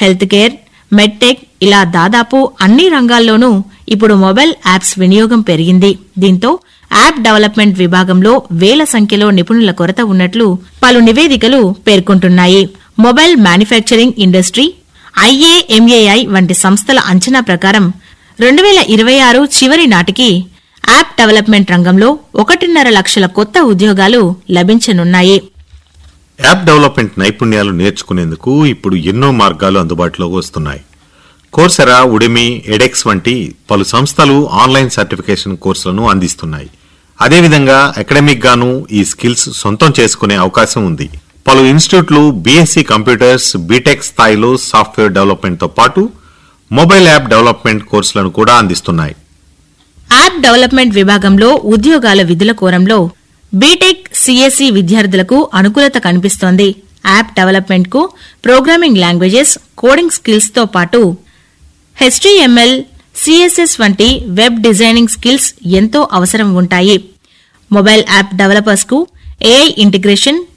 health care medtech ఇలా దాదాపు అన్ని రంగాల్లోనూ ఇప్పుడు మొబైల్ యాప్స్ వినియోగం పెరిగింది దీంతో యాప్ డెవలప్మెంట్ విభాగంలో వేల సంఖ్యలో నిపుణుల కొరత ఉన్నట్లు పలు నివేదికలు పేర్కొంటున్నాయి మొబైల్ మ్యానుఫ్యాక్చరింగ్ ఇండస్ట్రీ ఐఏఎంఏఐ వంటి సంస్థల అంచనా ప్రకారం రెండు వేల ఇరవై ఆరు చివరి నాటికి యాప్ డెవలప్మెంట్ రంగంలో ఒకటిన్నర లక్షల కొత్త ఉద్యోగాలు లభించనున్నాయి యాప్ డెవలప్మెంట్ నైపుణ్యాలు నేర్చుకునేందుకు ఇప్పుడు ఎన్నో మార్గాలు అందుబాటులోకి వస్తున్నాయి కోర్సెరా ఉడిమి ఎడెక్స్ వంటి పలు సంస్థలు ఆన్లైన్ సర్టిఫికేషన్ కోర్సులను అందిస్తున్నాయి అదేవిధంగా అకాడమిక్ గాను ఈ స్కిల్స్ సొంతం చేసుకునే అవకాశం ఉంది పలు ఇన్స్టిట్యూట్లు బీఎస్సీ కంప్యూటర్స్ బీటెక్ స్థాయిలో సాఫ్ట్వేర్ డెవలప్మెంట్తో పాటు మొబైల్ యాప్ డెవలప్మెంట్ కోర్సులను కూడా అందిస్తున్నాయి యాప్ డెవలప్మెంట్ విభాగంలో ఉద్యోగాల విధుల కోరంలో బీటెక్ సిఎస్ఈ విద్యార్థులకు అనుకూలత కనిపిస్తోంది యాప్ డెవలప్మెంట్ కు ప్రోగ్రామింగ్ లాంగ్వేజెస్ కోడింగ్ స్కిల్స్ తో పాటు హెచ్టీఎంఎల్ సిఎస్ఎస్ వంటి వెబ్ డిజైనింగ్ స్కిల్స్ ఎంతో అవసరం ఉంటాయి మొబైల్ యాప్ డెవలపర్స్ కు ఏఐ ఇంటిగ్రేషన్